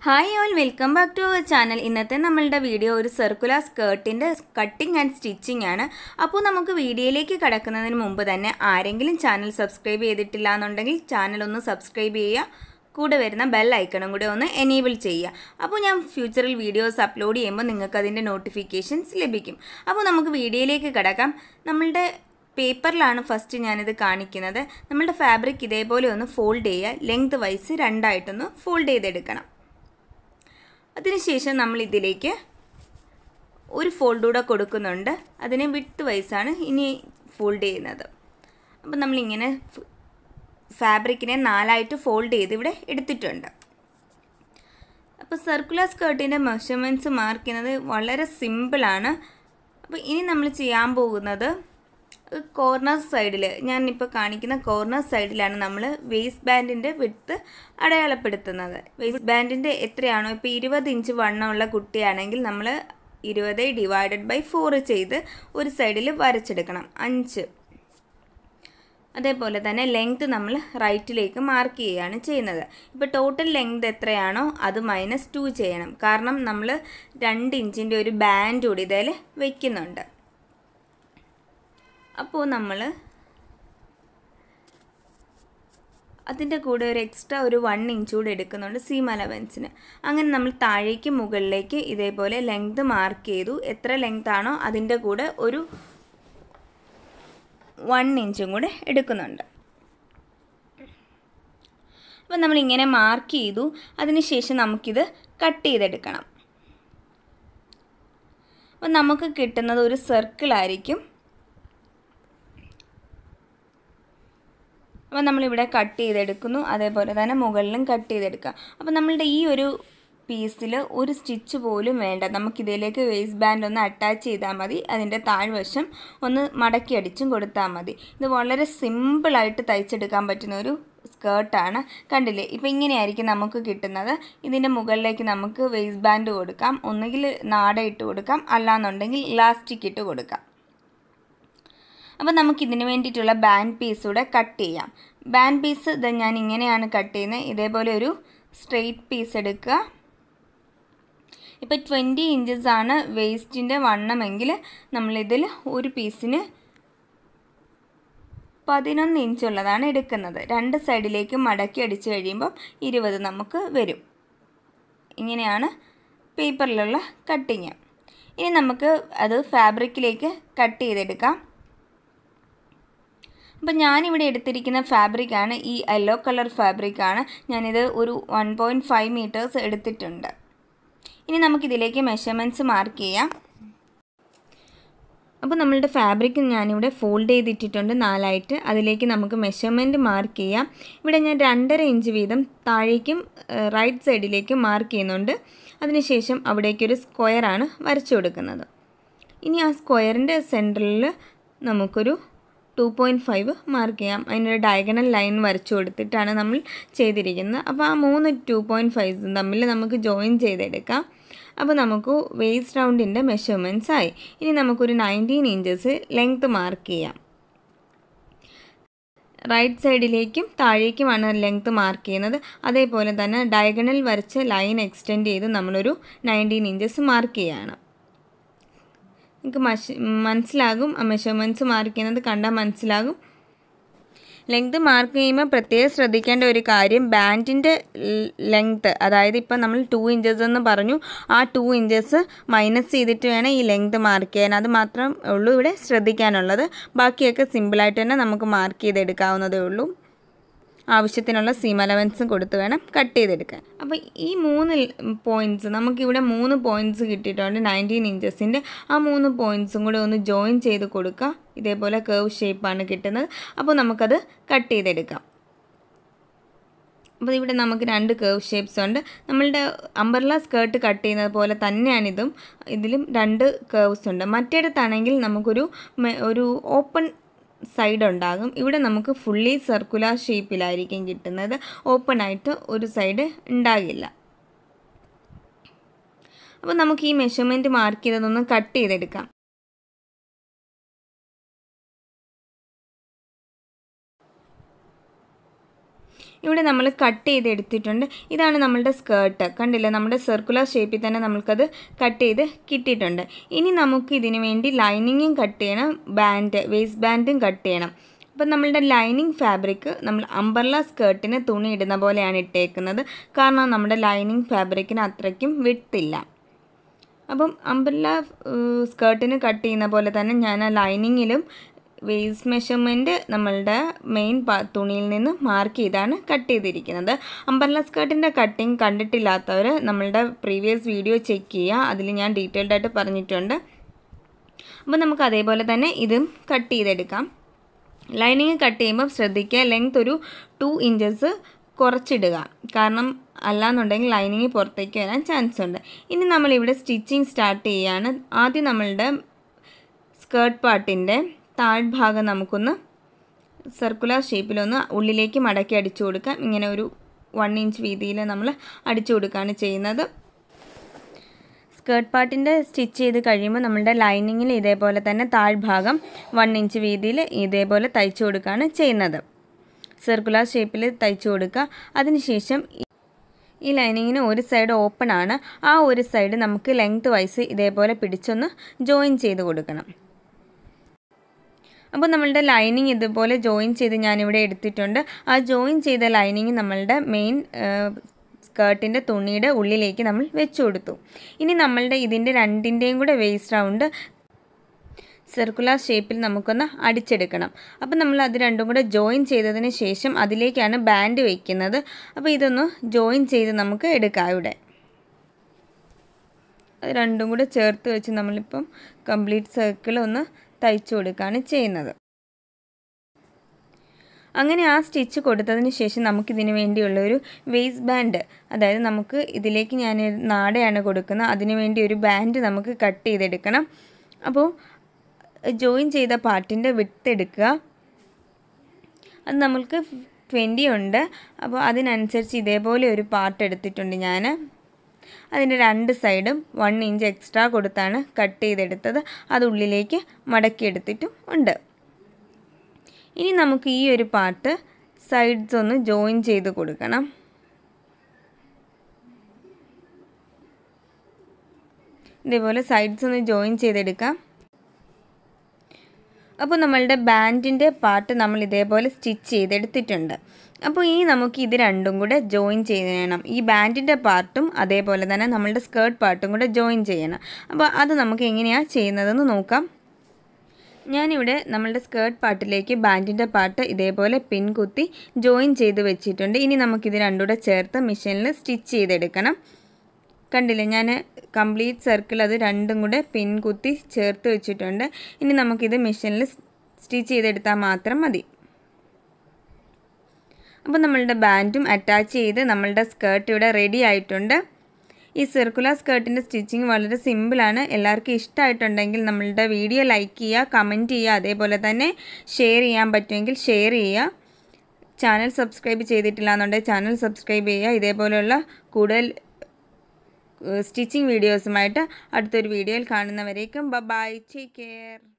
hi all welcome back to our channel ഇന്നത്തെ നമ്മളുടെ video ഒരു സർക്കുലർ സ്കേർട്ടിൻ്റെ കട്ടിംഗ് ആൻഡ് സ്റ്റിച്ചിങ് ആണ് അപ്പോൾ നമുക്ക് വീഡിയോയിലേക്ക് കടക്കുന്നതിന് മുമ്പ് തന്നെ ആരെങ്കിലും ചാനൽ സബ്സ്ക്രൈബ് ചെയ്തിട്ടില്ല എന്നുണ്ടെങ്കിൽ ചാനൽ ഒന്ന് സബ്സ്ക്രൈബ് ചെയ്യുക കൂടെ വരുന്ന ബെൽ ഐക്കണും കൂടെ ഒന്ന് എനേബിൾ ചെയ്യുക അപ്പോൾ ഞാൻ ഫ്യൂച്ചറിൽ വീഡിയോസ് അപ്ലോഡ് ചെയ്യുമ്പോൾ നിങ്ങൾക്ക് അതിൻ്റെ നോട്ടിഫിക്കേഷൻസ് ലഭിക്കും അപ്പോൾ നമുക്ക് വീഡിയോയിലേക്ക് കിടക്കാം നമ്മളുടെ പേപ്പറിലാണ് ഫസ്റ്റ് ഞാനിത് കാണിക്കുന്നത് നമ്മളുടെ ഫാബ്രിക് ഇതേപോലെ ഒന്ന് ഫോൾഡ് ചെയ്യുക ലെങ്ത് വൈസ് രണ്ടായിട്ടൊന്ന് ഫോൾഡ് ചെയ്തെടുക്കണം അതിനുശേഷം നമ്മൾ ഇതിലേക്ക് ഒരു ഫോൾഡ് കൂടെ കൊടുക്കുന്നുണ്ട് അതിനെ വിട്ട് വൈസാണ് ഇനി ഫോൾഡ് ചെയ്യുന്നത് അപ്പം നമ്മളിങ്ങനെ ഫാബ്രിക്കിനെ നാലായിട്ട് ഫോൾഡ് ചെയ്ത് ഇവിടെ എടുത്തിട്ടുണ്ട് അപ്പോൾ സർക്കുലർ സ്കേർട്ടിൻ്റെ മെഷർമെൻറ്റ്സ് മാർക്ക് ചെയ്യുന്നത് വളരെ സിമ്പിളാണ് അപ്പോൾ ഇനി നമ്മൾ ചെയ്യാൻ പോകുന്നത് കോർണർ സൈഡിൽ ഞാനിപ്പോൾ കാണിക്കുന്ന കോർണർ സൈഡിലാണ് നമ്മൾ വേസ്റ്റ് ബാൻഡിൻ്റെ വിട്ത്ത് അടയാളപ്പെടുത്തുന്നത് വേസ്റ്റ് ബാൻഡിൻ്റെ എത്രയാണോ ഇപ്പോൾ ഇരുപത് ഇഞ്ച് വണ്ണമുള്ള കുട്ടിയാണെങ്കിൽ നമ്മൾ ഇരുപത് ഡിവൈഡഡ് ബൈ ഫോർ ചെയ്ത് ഒരു സൈഡിൽ വരച്ചെടുക്കണം അഞ്ച് അതേപോലെ തന്നെ ലെങ്ത് നമ്മൾ റൈറ്റിലേക്ക് മാർക്ക് ചെയ്യുകയാണ് ചെയ്യുന്നത് ഇപ്പോൾ ടോട്ടൽ ലെങ്ത് എത്രയാണോ അത് മൈനസ് ടു ചെയ്യണം കാരണം നമ്മൾ രണ്ട് ഇഞ്ചിൻ്റെ ഒരു ബാൻഡ് കൂടി ഇതിൽ വയ്ക്കുന്നുണ്ട് അപ്പോൾ നമ്മൾ അതിൻ്റെ കൂടെ ഒരു എക്സ്ട്രാ ഒരു വൺ ഇഞ്ച് കൂടെ എടുക്കുന്നുണ്ട് സീം അലവൻസിന് അങ്ങനെ നമ്മൾ താഴേക്ക് മുകളിലേക്ക് ഇതേപോലെ ലെങ്ത് മാർക്ക് ചെയ്തു എത്ര ലെങ്ത് ആണോ അതിൻ്റെ കൂടെ ഒരു വൺ ഇഞ്ചും കൂടെ എടുക്കുന്നുണ്ട് അപ്പോൾ നമ്മളിങ്ങനെ മാർക്ക് ചെയ്തു അതിനുശേഷം നമുക്കിത് കട്ട് ചെയ്തെടുക്കണം അപ്പോൾ നമുക്ക് കിട്ടുന്നത് ഒരു സർക്കിളായിരിക്കും അപ്പോൾ നമ്മളിവിടെ കട്ട് ചെയ്തെടുക്കുന്നു അതേപോലെ തന്നെ മുകളിലും കട്ട് ചെയ്തെടുക്കുക അപ്പോൾ നമ്മളുടെ ഈ ഒരു പീസിൽ ഒരു സ്റ്റിച്ച് പോലും വേണ്ട നമുക്കിതിലേക്ക് വേസ്റ്റ് ബാൻഡ് ഒന്ന് അറ്റാച്ച് ചെയ്താൽ മതി അതിൻ്റെ താഴ്വശം ഒന്ന് മടക്കി അടിച്ചും കൊടുത്താൽ മതി ഇത് വളരെ സിമ്പിളായിട്ട് തയ്ച്ചെടുക്കാൻ പറ്റുന്ന ഒരു സ്കേർട്ടാണ് കണ്ടില്ലേ ഇപ്പോൾ ഇങ്ങനെയായിരിക്കും നമുക്ക് കിട്ടുന്നത് ഇതിൻ്റെ മുകളിലേക്ക് നമുക്ക് വേസ്റ്റ് ബാൻഡ് കൊടുക്കാം ഒന്നുകിൽ നാട ഇട്ട് കൊടുക്കാം അല്ലാന്നുണ്ടെങ്കിൽ ഇലാസ്റ്റിക് ഇട്ട് കൊടുക്കാം അപ്പോൾ നമുക്ക് ഇതിന് വേണ്ടിയിട്ടുള്ള ബാൻഡ് പീസ് കൂടെ കട്ട് ചെയ്യാം ബാൻഡ് പീസ് ഇത് ഞാൻ ഇങ്ങനെയാണ് കട്ട് ചെയ്യുന്നത് ഇതേപോലെ ഒരു സ്ട്രെയിറ്റ് പീസ് എടുക്കുക ഇപ്പോൾ ട്വൻറ്റി ഇഞ്ചസ് ആണ് വേസ്റ്റിൻ്റെ വണ്ണമെങ്കിൽ നമ്മളിതിൽ ഒരു പീസിന് പതിനൊന്ന് ഇഞ്ചുള്ളതാണ് എടുക്കുന്നത് രണ്ട് സൈഡിലേക്ക് മടക്കി അടിച്ചു കഴിയുമ്പോൾ ഇരുപത് നമുക്ക് വരും ഇങ്ങനെയാണ് പേപ്പറിലുള്ള കട്ടിങ് ഇനി നമുക്ക് അത് ഫാബ്രിക്കിലേക്ക് കട്ട് ചെയ്തെടുക്കാം അപ്പം ഞാനിവിടെ എടുത്തിരിക്കുന്ന ഫാബ്രിക്കാണ് ഈ യെല്ലോ കളർ ഫാബ്രിക്കാണ് ഞാനിത് ഒരു വൺ പോയിൻറ്റ് ഫൈവ് മീറ്റേഴ്സ് എടുത്തിട്ടുണ്ട് ഇനി നമുക്കിതിലേക്ക് മെഷർമെൻറ്റ്സ് മാർക്ക് ചെയ്യാം അപ്പോൾ നമ്മളുടെ ഫാബ്രിക് ഞാനിവിടെ ഫോൾഡ് ചെയ്തിട്ടിട്ടുണ്ട് നാലായിട്ട് അതിലേക്ക് നമുക്ക് മെഷർമെൻറ്റ് മാർക്ക് ചെയ്യാം ഇവിടെ ഞാൻ രണ്ടര ഇഞ്ച് വീതം താഴേക്കും റൈറ്റ് സൈഡിലേക്കും മാർക്ക് ചെയ്യുന്നുണ്ട് അതിനുശേഷം അവിടേക്കൊരു സ്ക്വയറാണ് വരച്ചു കൊടുക്കുന്നത് ഇനി ആ സ്ക്വയറിൻ്റെ സെൻറ്ററിൽ നമുക്കൊരു ടു പോയിൻറ്റ് ഫൈവ് മാർക്ക് ചെയ്യാം അതിനൊരു ഡയഗണൽ ലൈൻ വരച്ചു കൊടുത്തിട്ടാണ് നമ്മൾ ചെയ്തിരിക്കുന്നത് അപ്പോൾ ആ മൂന്ന് ടു പോയിൻറ്റ് ഫൈവ്സും തമ്മിൽ നമുക്ക് ജോയിൻ ചെയ്തെടുക്കാം അപ്പോൾ നമുക്ക് വേസ്റ്റ് റൗണ്ടിൻ്റെ മെഷർമെൻറ്റ്സ് ആയി ഇനി നമുക്കൊരു നയൻറ്റീൻ ഇഞ്ചസ് ലെങ്ത്ത് മാർക്ക് ചെയ്യാം റൈറ്റ് സൈഡിലേക്കും താഴേക്കുമാണ് ലെങ്ത്ത് മാർക്ക് ചെയ്യുന്നത് അതേപോലെ തന്നെ ഡയഗണൽ വരച്ച് ലൈൻ എക്സ്റ്റെൻഡ് ചെയ്ത് നമ്മളൊരു നയൻറ്റീൻ ഇഞ്ചസ് മാർക്ക് ചെയ്യുകയാണ് നിങ്ങൾക്ക് മഷ മനസ്സിലാകും ആ മെഷർമെൻറ്റ്സ് മാർക്ക് ചെയ്യുന്നത് കണ്ടാൽ മനസ്സിലാകും ലെങ്ത് മാർക്ക് ചെയ്യുമ്പോൾ പ്രത്യേകം ശ്രദ്ധിക്കേണ്ട ഒരു കാര്യം ബാൻഡിൻ്റെ ലെങ്ത്ത് അതായത് ഇപ്പം നമ്മൾ ടു ഇഞ്ചസ് എന്ന് പറഞ്ഞു ആ ടു ഇഞ്ചസ് മൈനസ് ചെയ്തിട്ട് വേണം ഈ ലെങ്ത് മാർക്ക് ചെയ്യാൻ അത് മാത്രം ഉള്ളൂ ഇവിടെ ശ്രദ്ധിക്കാനുള്ളത് ബാക്കിയൊക്കെ സിമ്പിളായിട്ട് തന്നെ നമുക്ക് മാർക്ക് ചെയ്തെടുക്കാവുന്നതേ ഉള്ളൂ ആവശ്യത്തിനുള്ള സീം അലവൻസും കൊടുത്ത് വേണം കട്ട് ചെയ്തെടുക്കാൻ അപ്പോൾ ഈ മൂന്ന് പോയിൻറ്റ്സ് നമുക്കിവിടെ മൂന്ന് പോയിൻറ്റ്സ് കിട്ടിയിട്ടുണ്ട് നയൻറ്റീൻ ഇഞ്ചസിൻ്റെ ആ മൂന്ന് പോയിൻറ്റ്സും കൂടെ ഒന്ന് ജോയിൻ ചെയ്ത് കൊടുക്കുക ഇതേപോലെ കേവ് ഷേപ്പാണ് കിട്ടുന്നത് അപ്പോൾ നമുക്കത് കട്ട് ചെയ്തെടുക്കാം അപ്പോൾ ഇവിടെ നമുക്ക് രണ്ട് കേവ് ഷേപ്സ് ഉണ്ട് നമ്മളുടെ അമ്പർല സ്കേർട്ട് കട്ട് ചെയ്യുന്നത് പോലെ തന്നെയാണിതും ഇതിലും രണ്ട് കേവ്സ് ഉണ്ട് മറ്റേടത്താണെങ്കിൽ നമുക്കൊരു ഒരു ഓപ്പൺ സൈഡ് ഉണ്ടാകും ഇവിടെ നമുക്ക് ഫുള്ളി സർക്കുലർ ഷേപ്പിലായിരിക്കും കിട്ടുന്നത് ഓപ്പൺ ആയിട്ട് ഒരു സൈഡ് ഉണ്ടാകില്ല അപ്പോൾ നമുക്ക് ഈ മെഷർമെൻറ്റ് മാർക്ക് ചെയ്തതൊന്ന് കട്ട് ചെയ്തെടുക്കാം ഇവിടെ നമ്മൾ കട്ട് ചെയ്ത് എടുത്തിട്ടുണ്ട് ഇതാണ് നമ്മളുടെ സ്കേർട്ട് കണ്ടില്ല നമ്മുടെ സർക്കുലർ ഷേപ്പിൽ തന്നെ നമ്മൾക്കത് കട്ട് ചെയ്ത് കിട്ടിയിട്ടുണ്ട് ഇനി നമുക്ക് ഇതിനു വേണ്ടി ലൈനിങ്ങും കട്ട് ചെയ്യണം ബാൻഡ് വേസ്റ്റ് ബാൻഡും കട്ട് ചെയ്യണം അപ്പം നമ്മളുടെ ലൈനിങ് ഫാബ്രിക് നമ്മൾ അമ്പർല സ്കേർട്ടിന് തുണി ഇടുന്ന പോലെയാണ് ഇട്ടേക്കുന്നത് കാരണം നമ്മുടെ ലൈനിങ് ഫാബ്രിക്കിന് അത്രയ്ക്കും വിട്ടില്ല അപ്പം അമ്പർല സ്കേർട്ടിന് കട്ട് ചെയ്യുന്ന പോലെ തന്നെ ഞാൻ ആ ലൈനിങ്ങിലും വേസ്റ്റ് മെഷർമെൻറ്റ് നമ്മളുടെ മെയിൻ തുണിയിൽ നിന്ന് മാർക്ക് ചെയ്താണ് കട്ട് ചെയ്തിരിക്കുന്നത് അമ്പർല സ്കേർട്ടിൻ്റെ കട്ടിങ് കണ്ടിട്ടില്ലാത്തവർ നമ്മളുടെ പ്രീവിയസ് വീഡിയോ ചെക്ക് ചെയ്യുക അതിൽ ഞാൻ ഡീറ്റെയിൽഡ് ആയിട്ട് പറഞ്ഞിട്ടുണ്ട് അപ്പോൾ നമുക്ക് അതേപോലെ തന്നെ ഇതും കട്ട് ചെയ്തെടുക്കാം ലൈനിങ് കട്ട് ചെയ്യുമ്പോൾ ശ്രദ്ധിക്കുക ലെങ്ത് ഒരു ടു ഇഞ്ചസ് കുറച്ചിടുക കാരണം അല്ലാന്നുണ്ടെങ്കിൽ ലൈനിങ് പുറത്തേക്ക് വരാൻ ചാൻസ് ഉണ്ട് ഇനി നമ്മളിവിടെ സ്റ്റിച്ചിങ് സ്റ്റാർട്ട് ചെയ്യുകയാണ് ആദ്യം നമ്മളുടെ സ്കേർട്ട് പാർട്ടിൻ്റെ താഴ്ഭാഗം നമുക്കൊന്ന് സർക്കുലർ ഷേപ്പിലൊന്ന് ഉള്ളിലേക്ക് മടക്കി അടിച്ചു കൊടുക്കാം ഇങ്ങനെ ഒരു വൺ ഇഞ്ച് വീതിയിൽ നമ്മൾ അടിച്ചു കൊടുക്കുകയാണ് ചെയ്യുന്നത് സ്കേർട്ട് പാർട്ടിൻ്റെ സ്റ്റിച്ച് ചെയ്ത് കഴിയുമ്പോൾ നമ്മുടെ ലൈനിങ്ങിൽ ഇതേപോലെ തന്നെ താഴ്ഭാഗം വൺ ഇഞ്ച് വീതിയിൽ ഇതേപോലെ തയ്ച്ചു കൊടുക്കുകയാണ് ചെയ്യുന്നത് സർക്കുലർ ഷേപ്പിൽ തയ്ച്ചു കൊടുക്കുക അതിനുശേഷം ഈ ലൈനിങ്ങിന് ഒരു സൈഡ് ഓപ്പൺ ആണ് ആ ഒരു സൈഡ് നമുക്ക് ലെങ്ത് വൈസ് ഇതേപോലെ പിടിച്ചൊന്ന് ജോയിൻ ചെയ്ത് കൊടുക്കണം അപ്പോൾ നമ്മളുടെ ലൈനിങ് ഇതുപോലെ ജോയിൻ ചെയ്ത് ഞാനിവിടെ എടുത്തിട്ടുണ്ട് ആ ജോയിൻ ചെയ്ത ലൈനിങ് നമ്മളുടെ മെയിൻ സ്കേർട്ടിൻ്റെ തുണിയുടെ ഉള്ളിലേക്ക് നമ്മൾ വെച്ചു കൊടുത്തു ഇനി നമ്മളുടെ ഇതിൻ്റെ രണ്ടിൻ്റെയും കൂടെ വേസ്റ്റ് റൗണ്ട് സർക്കുലർ ഷേപ്പിൽ നമുക്കൊന്ന് അടിച്ചെടുക്കണം അപ്പോൾ നമ്മൾ അത് രണ്ടും കൂടെ ജോയിൻ ചെയ്തതിന് ശേഷം അതിലേക്കാണ് ബാൻഡ് വയ്ക്കുന്നത് അപ്പോൾ ഇതൊന്ന് ജോയിൻ ചെയ്ത് നമുക്ക് എടുക്കാം ഇവിടെ അത് രണ്ടും കൂടെ ചേർത്ത് വെച്ച് നമ്മളിപ്പം കംപ്ലീറ്റ് സർക്കിൾ ഒന്ന് തയ്ച്ചു കൊടുക്കുകയാണ് ചെയ്യുന്നത് അങ്ങനെ ആ സ്റ്റിച്ച് കൊടുത്തതിന് ശേഷം നമുക്കിതിന് വേണ്ടിയുള്ള ഒരു വേസ്റ്റ് ബാൻഡ് അതായത് നമുക്ക് ഇതിലേക്ക് ഞാൻ നാടയാണ് കൊടുക്കുന്നത് അതിന് വേണ്ടി ഒരു ബാൻഡ് നമുക്ക് കട്ട് ചെയ്തെടുക്കണം അപ്പോൾ ജോയിൻ ചെയ്ത പാർട്ടിൻ്റെ വിട്ട് എടുക്കുക അത് നമ്മൾക്ക് ട്വൻറ്റി ഉണ്ട് അപ്പോൾ അതിനനുസരിച്ച് ഇതേപോലെ ഒരു പാർട്ട് എടുത്തിട്ടുണ്ട് ഞാൻ അതിൻ്റെ രണ്ട് സൈഡും വൺ ഇഞ്ച് എക്സ്ട്രാ കൊടുത്താണ് കട്ട് ചെയ്തെടുത്തത് അത് ഉള്ളിലേക്ക് മടക്കിയെടുത്തിട്ടും ഉണ്ട് ഇനി നമുക്ക് ഈ ഒരു പാർട്ട് സൈഡ്സ് ഒന്ന് ജോയിൻ ചെയ്ത് കൊടുക്കണം ഇതേപോലെ സൈഡ്സ് ഒന്ന് ജോയിൻ ചെയ്തെടുക്കാം അപ്പോൾ നമ്മളുടെ ബാൻഡിൻ്റെ പാർട്ട് നമ്മൾ ഇതേപോലെ സ്റ്റിച്ച് ചെയ്തെടുത്തിട്ടുണ്ട് അപ്പോൾ ഇനി നമുക്ക് ഇത് രണ്ടും കൂടെ ജോയിൻ ചെയ്യണം ഈ ബാൻഡിൻ്റെ പാർട്ടും അതേപോലെ തന്നെ നമ്മളുടെ സ്കേർട്ട് പാർട്ടും കൂടെ ജോയിൻ ചെയ്യണം അപ്പോൾ അത് നമുക്ക് എങ്ങനെയാണ് ചെയ്യുന്നതെന്ന് നോക്കാം ഞാനിവിടെ നമ്മളുടെ സ്കേർട്ട് പാർട്ടിലേക്ക് ബാൻഡിൻ്റെ പാർട്ട് ഇതേപോലെ പിൻ കുത്തി ജോയിൻ ചെയ്ത് വെച്ചിട്ടുണ്ട് ഇനി നമുക്കിത് രണ്ടുകൂടെ ചേർത്ത് മെഷീനിൽ സ്റ്റിച്ച് ചെയ്തെടുക്കണം കണ്ടില്ലേ ഞാൻ കംപ്ലീറ്റ് സർക്കിൾ അത് രണ്ടും കൂടെ പിൻ കുത്തി ചേർത്ത് വെച്ചിട്ടുണ്ട് ഇനി നമുക്കിത് മെഷീനിൽ സ്റ്റിച്ച് ചെയ്തെടുത്താൽ മാത്രം മതി അപ്പോൾ നമ്മളുടെ ബാൻഡും അറ്റാച്ച് ചെയ്ത് നമ്മളുടെ സ്കേർട്ട് ഇവിടെ റെഡി ആയിട്ടുണ്ട് ഈ സർക്കുലർ സ്കേർട്ടിൻ്റെ സ്റ്റിച്ചിങ് വളരെ സിമ്പിളാണ് എല്ലാവർക്കും ഇഷ്ടമായിട്ടുണ്ടെങ്കിൽ നമ്മളുടെ വീഡിയോ ലൈക്ക് ചെയ്യുക കമൻറ്റ് ചെയ്യുക അതേപോലെ തന്നെ ഷെയർ ചെയ്യാൻ പറ്റുമെങ്കിൽ ഷെയർ ചെയ്യുക ചാനൽ സബ്സ്ക്രൈബ് ചെയ്തിട്ടില്ല എന്നുണ്ടെങ്കിൽ ചാനൽ സബ്സ്ക്രൈബ് ചെയ്യുക ഇതേപോലെയുള്ള കൂടുതൽ സ്റ്റിച്ചിങ് വീഡിയോസുമായിട്ട് അടുത്തൊരു വീഡിയോയിൽ കാണുന്നവരേക്കും ബൈ ടേക്ക് കെയർ